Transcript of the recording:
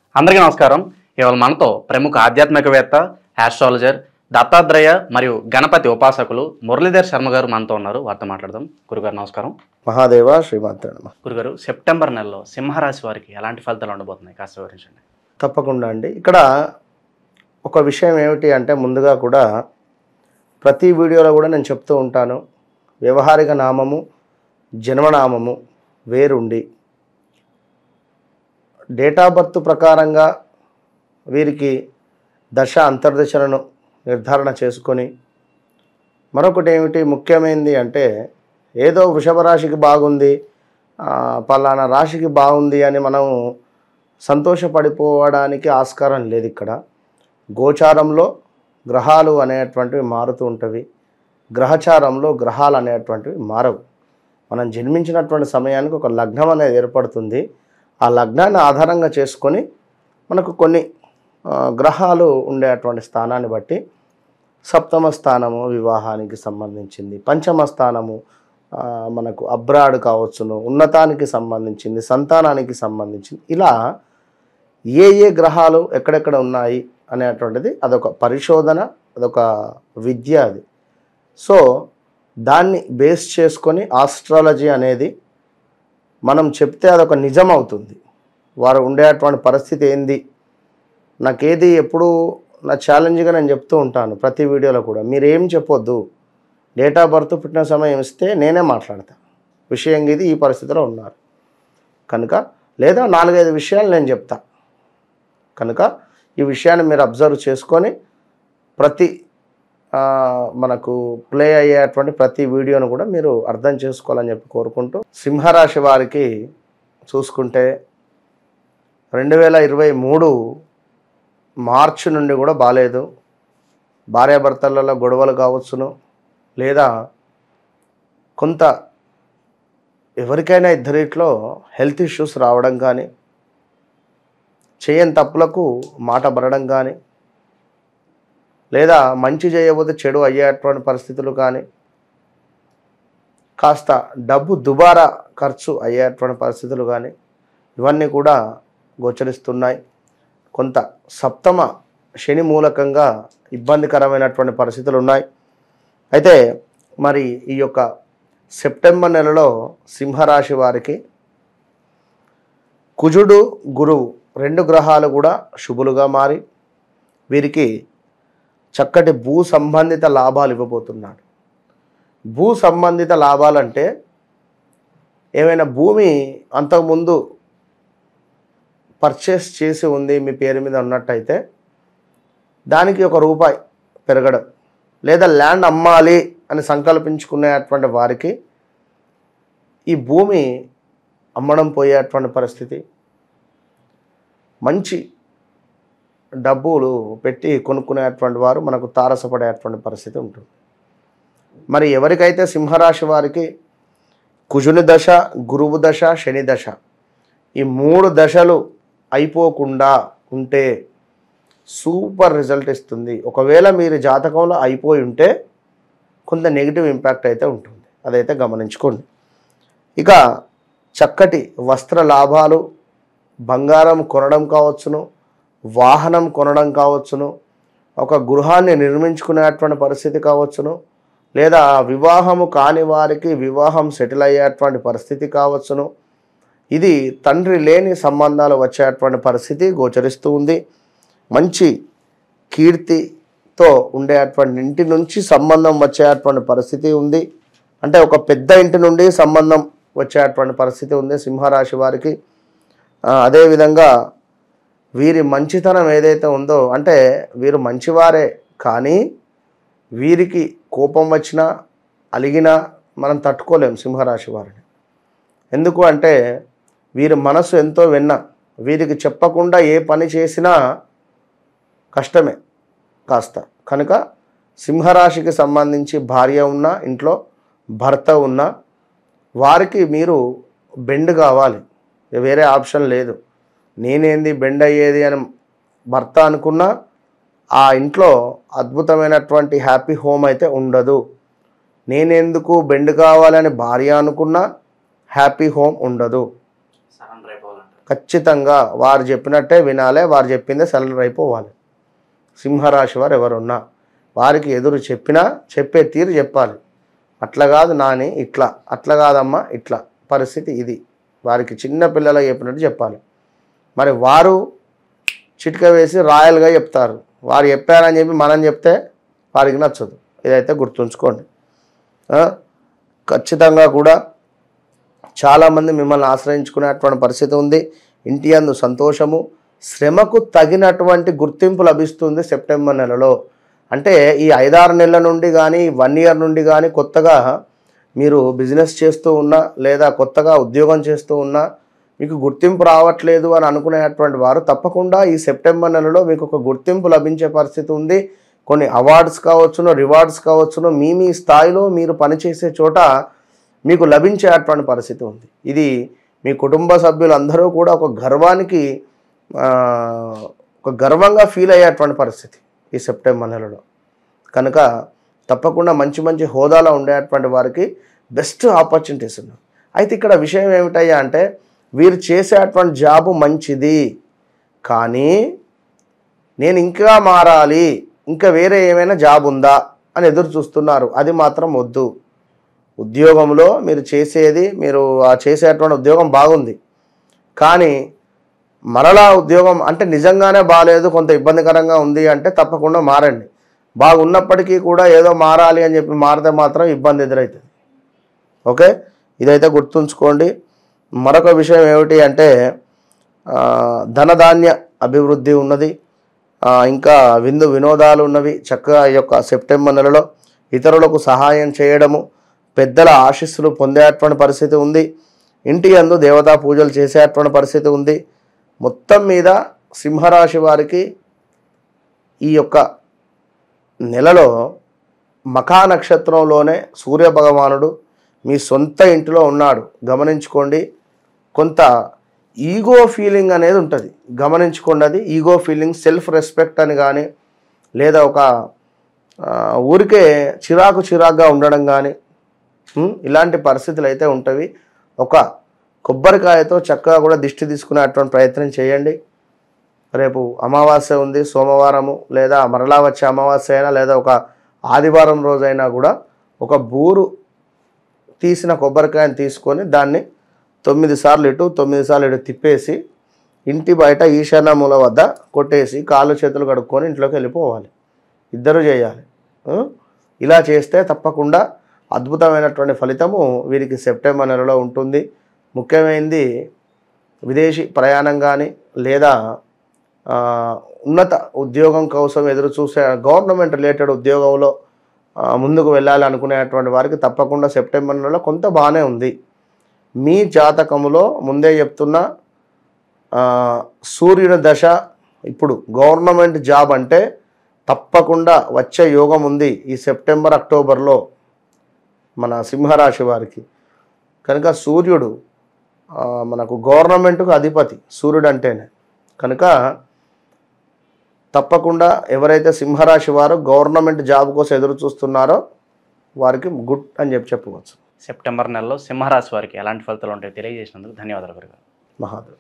అందరికీ నమస్కారం ఇవాళ మనతో ప్రముఖ ఆధ్యాత్మికవేత్త ఆస్ట్రాలజర్ దత్తాత్రేయ మరియు గణపతి ఉపాసకులు మురళీధర్ శర్మ గారు మనతో ఉన్నారు వారితో మాట్లాడదాం గురుగారు నమస్కారం మహాదేవ శ్రీమాత్ర నమ గురుగారు సెప్టెంబర్ నెలలో సింహరాశి వారికి ఎలాంటి ఫలితాలు ఉండబోతున్నాయి కాస్త వివరించండి తప్పకుండా అండి ఇక్కడ ఒక విషయం ఏమిటి అంటే ముందుగా కూడా ప్రతి వీడియోలో కూడా నేను చెప్తూ ఉంటాను వ్యవహారిక నామము జన్మనామము వేరుండి డేట్ ఆఫ్ బర్త్ ప్రకారంగా వీరికి దశ అంతర్దశలను నిర్ధారణ చేసుకొని మరొకటి ఏమిటి ముఖ్యమైనది అంటే ఏదో వృషభ రాశికి బాగుంది ఆ, పలానా రాశికి బాగుంది అని మనం సంతోషపడిపోవడానికి ఆస్కారం లేదు ఇక్కడ గోచారంలో గ్రహాలు అనేటువంటివి మారుతూ ఉంటవి గ్రహచారంలో గ్రహాలు అనేటువంటివి మారవు మనం జన్మించినటువంటి సమయానికి ఒక లగ్నం అనేది ఏర్పడుతుంది ఆ లగ్నాన్ని ఆధారంగా చేసుకొని మనకు కొన్ని ఆ, గ్రహాలు ఉండేటువంటి స్థానాన్ని బట్టి సప్తమ స్థానము వివాహానికి సంబంధించింది పంచమ స్థానము ఆ, మనకు అబ్రాడ్ కావచ్చును ఉన్నతానికి సంబంధించింది సంతానానికి సంబంధించింది ఇలా ఏ ఏ గ్రహాలు ఎక్కడెక్కడ ఉన్నాయి అనేటువంటిది అదొక పరిశోధన అదొక విద్య అది సో దాన్ని బేస్ చేసుకొని ఆస్ట్రాలజీ అనేది మనం చెప్తే అదొక నిజం అవుతుంది వారు ఉండేటువంటి పరిస్థితి ఏంది నాకేది ఎప్పుడు నా ఛాలెంజ్గా నేను చెప్తూ ఉంటాను ప్రతి వీడియోలో కూడా మీరు ఏం చెప్పొద్దు డేట్ ఆఫ్ బర్త్ పుట్టిన సమయం ఇస్తే నేనే మాట్లాడతా విషయం ఇది ఈ పరిస్థితిలో ఉన్నారు కనుక లేదా నాలుగైదు విషయాలు నేను చెప్తా కనుక ఈ విషయాన్ని మీరు అబ్జర్వ్ చేసుకొని ప్రతి ఆ, మనకు ప్లే అయ్యేటువంటి ప్రతి వీడియోను కూడా మీరు అర్థం చేసుకోవాలని చెప్పి కోరుకుంటూ సింహరాశి వారికి చూసుకుంటే రెండు వేల ఇరవై మూడు మార్చి నుండి కూడా బాగాలేదు భార్యాభర్తలలో గొడవలు కావచ్చును లేదా కొంత ఎవరికైనా ఇద్దరిట్లో హెల్త్ ఇష్యూస్ రావడం కానీ చేయని తప్పులకు మాట పడడం కానీ లేదా మంచి చేయబోతే చెడు అయ్యేటువంటి పరిస్థితులు కానీ కాస్త డబ్బు దుబారా ఖర్చు అయ్యేటువంటి పరిస్థితులు కానీ ఇవన్నీ కూడా గోచరిస్తున్నాయి కొంత సప్తమ శని మూలకంగా ఇబ్బందికరమైనటువంటి పరిస్థితులు ఉన్నాయి అయితే మరి ఈ యొక్క సెప్టెంబర్ నెలలో సింహరాశి వారికి కుజుడు గురువు రెండు గ్రహాలు కూడా శుభులుగా మారి వీరికి చక్కటి భూ సంబంధిత లాభాలు ఇవ్వబోతున్నాడు భూ సంబంధిత లాభాలంటే ఏమైనా భూమి అంతకుముందు పర్చేస్ చేసి ఉంది మీ పేరు మీద ఉన్నట్టయితే దానికి ఒక రూపాయి పెరగడం లేదా ల్యాండ్ అమ్మాలి అని సంకల్పించుకునేటువంటి వారికి ఈ భూమి అమ్మడం పోయేటువంటి పరిస్థితి మంచి డబ్బులు పెట్టి కొనుక్కునేటువంటి వారు మనకు తారసపడేటువంటి పరిస్థితి ఉంటుంది మరి ఎవరికైతే సింహరాశి వారికి కుజుని దశ గురువు దశ శని దశ ఈ మూడు దశలు అయిపోకుండా ఉంటే సూపర్ రిజల్ట్ ఇస్తుంది ఒకవేళ మీరు జాతకంలో అయిపోయి ఉంటే కొంత నెగిటివ్ ఇంపాక్ట్ అయితే ఉంటుంది అదైతే గమనించుకోండి ఇక చక్కటి వస్త్ర లాభాలు బంగారం కొనడం కావచ్చును వాహనం కొనడం కావచ్చును ఒక గృహాన్ని నిర్మించుకునేటువంటి పరిస్థితి కావచ్చును లేదా వివాహము కాని వారికి వివాహం సెటిల్ అయ్యేటువంటి పరిస్థితి కావచ్చును ఇది తండ్రి లేని సంబంధాలు వచ్చేటువంటి పరిస్థితి గోచరిస్తూ ఉంది మంచి కీర్తితో ఉండేటువంటి ఇంటి నుంచి సంబంధం వచ్చేటువంటి పరిస్థితి ఉంది అంటే ఒక పెద్ద ఇంటి నుండి సంబంధం వచ్చేటువంటి పరిస్థితి ఉంది సింహరాశి వారికి ఆ, అదేవిధంగా వీరి మంచితనం ఏదైతే ఉందో అంటే వీరు మంచివారే కానీ వీరికి కోపం వచ్చినా అలిగినా మనం తట్టుకోలేం సింహరాశి వారిని ఎందుకు అంటే వీరి మనసు ఎంతో వెన్న వీరికి చెప్పకుండా ఏ పని చేసినా కష్టమే కాస్త కనుక సింహరాశికి సంబంధించి భార్య ఉన్న ఇంట్లో భర్త ఉన్న వారికి మీరు బెండ్ కావాలి వేరే ఆప్షన్ లేదు నేనేంది బెండ్ అయ్యేది అని భర్త అనుకున్నా ఆ ఇంట్లో అద్భుతమైనటువంటి హ్యాపీ హోమ్ అయితే ఉండదు నేనెందుకు బెండ్ కావాలని భార్య అనుకున్నా హ్యాపీ హోమ్ ఉండదు సరెండర్ అయిపోవాలంటారు ఖచ్చితంగా వారు చెప్పినట్టే వినాలే వారు చెప్పిందే సరెండర్ అయిపోవాలి సింహరాశి వారు ఎవరున్నా వారికి ఎదురు చెప్పినా చెప్పే తీరు చెప్పాలి అట్లా కాదు నాని ఇట్లా అట్లా కాదమ్మా ఇట్లా పరిస్థితి ఇది వారికి చిన్న పిల్లలకు చెప్పినట్టు చెప్పాలి మరి వారు చిటిక వేసి రాయల్గా చెప్తారు వారు చెప్పారని చెప్పి మనం చెప్తే వారికి నచ్చదు ఇదైతే గుర్తుంచుకోండి ఆ? ఖచ్చితంగా కూడా చాలామంది మిమ్మల్ని ఆశ్రయించుకునేటువంటి పరిస్థితి ఉంది ఇంటి అందు సంతోషము శ్రమకు తగినటువంటి గుర్తింపు లభిస్తుంది సెప్టెంబర్ నెలలో అంటే ఈ ఐదారు నెలల నుండి కానీ వన్ ఇయర్ నుండి కానీ కొత్తగా మీరు బిజినెస్ చేస్తూ ఉన్నా లేదా కొత్తగా ఉద్యోగం చేస్తూ ఉన్నా మీకు గుర్తింపు రావట్లేదు అని అనుకునేటువంటి వారు తప్పకుండా ఈ సెప్టెంబర్ నెలలో మీకు ఒక గుర్తింపు లభించే పరిస్థితి ఉంది కొన్ని అవార్డ్స్ కావచ్చును రివార్డ్స్ కావచ్చును మీ మీ స్థాయిలో మీరు పనిచేసే చోట మీకు లభించేటువంటి పరిస్థితి ఉంది ఇది మీ కుటుంబ సభ్యులందరూ కూడా ఒక గర్వానికి ఆ, ఒక గర్వంగా ఫీల్ అయ్యేటువంటి పరిస్థితి ఈ సెప్టెంబర్ నెలలో కనుక తప్పకుండా మంచి మంచి హోదాలో ఉండేటువంటి వారికి బెస్ట్ ఆపర్చునిటీస్ ఉన్నాయి అయితే ఇక్కడ విషయం ఏమిటయ్యా అంటే వీరు చేసేటువంటి జాబు మంచిది కానీ నేను ఇంకా మారాలి ఇంకా వేరే ఏమైనా జాబ్ ఉందా అని ఎదురు చూస్తున్నారు అది మాత్రం వద్దు ఉద్యోగంలో మీరు చేసేది మీరు ఆ చేసేటువంటి ఉద్యోగం బాగుంది కానీ మరలా ఉద్యోగం అంటే నిజంగానే బాగాలేదు కొంత ఇబ్బందికరంగా ఉంది అంటే తప్పకుండా మారండి బాగున్నప్పటికీ కూడా ఏదో మారాలి అని చెప్పి మారితే మాత్రం ఇబ్బంది ఎదురవుతుంది ఓకే ఇదైతే గుర్తుంచుకోండి మరొక విషయం ఏమిటి అంటే ఆ, ధనధాన్య అభివృద్ధి ఉన్నది ఆ, ఇంకా విందు వినోదాలు ఉన్నవి చక్కగా ఈ యొక్క సెప్టెంబర్ నెలలో ఇతరులకు సహాయం చేయడము పెద్దల ఆశీస్సులు పొందేటువంటి పరిస్థితి ఉంది ఇంటి అందు దేవతా పూజలు చేసేటువంటి పరిస్థితి ఉంది మొత్తం మీద సింహరాశి వారికి ఈ యొక్క నెలలో మఖా నక్షత్రంలోనే సూర్య భగవానుడు మీ సొంత ఇంటిలో ఉన్నాడు గమనించుకోండి కొంత ఈగో ఫీలింగ్ అనేది ఉంటుంది గమనించుకోండి అది ఈగో ఫీలింగ్ సెల్ఫ్ రెస్పెక్ట్ అని కానీ లేదా ఒక ఆ, ఊరికే చిరాకు చిరాకుగా ఉండడం కానీ ఉం, ఇలాంటి పరిస్థితులు అయితే ఉంటవి ఒక కొబ్బరికాయతో చక్కగా కూడా దిష్టి తీసుకునేటువంటి ప్రయత్నం చేయండి రేపు అమావాస్య ఉంది సోమవారము లేదా మరలా వచ్చే అమావాస్య అయినా లేదా ఒక ఆదివారం రోజైనా కూడా ఒక బూరు తీసిన కొబ్బరికాయని తీసుకొని దాన్ని తొమ్మిది సార్లు ఇటు తొమ్మిది సార్లు ఇటు తిప్పేసి ఇంటి బయట ఈశాన్య మూల వద్ద కొట్టేసి కాళ్ళు చేతులు కడుక్కొని ఇంట్లోకి వెళ్ళిపోవాలి ఇద్దరు చేయాలి ఆ? ఇలా చేస్తే తప్పకుండా అద్భుతమైనటువంటి ఫలితము వీరికి సెప్టెంబర్ నెలలో ఉంటుంది ముఖ్యమైనది విదేశీ ప్రయాణం కానీ లేదా ఆ, ఉన్నత ఉద్యోగం కోసం ఎదురు చూసే గవర్నమెంట్ రిలేటెడ్ ఉద్యోగంలో ఆ, ముందుకు వెళ్ళాలి అనుకునేటువంటి వారికి తప్పకుండా సెప్టెంబర్ నెలలో కొంత బాగానే ఉంది మీ జాతకములో ముందే చెప్తున్నా ఆ, సూర్యుని దశ ఇప్పుడు గవర్నమెంట్ జాబ్ అంటే తప్పకుండా వచ్చే యోగం ఉంది ఈ సెప్టెంబర్ అక్టోబర్లో మన సింహరాశి వారికి కనుక సూర్యుడు ఆ, మనకు గవర్నమెంట్కు అధిపతి సూర్యుడు అంటేనే కనుక తప్పకుండా ఎవరైతే సింహరాశి వారు గవర్నమెంట్ జాబ్ కోసం ఎదురు చూస్తున్నారో వారికి గుడ్ అని చెప్పి చెప్పుకోవచ్చు సెప్టెంబర్ నెలలో సింహరాశి వారికి ఎలాంటి ఫలితాలు ఉంటాయో తెలియజేసినందుకు ధన్యవాదాలు గురుగారు మహాదేవ్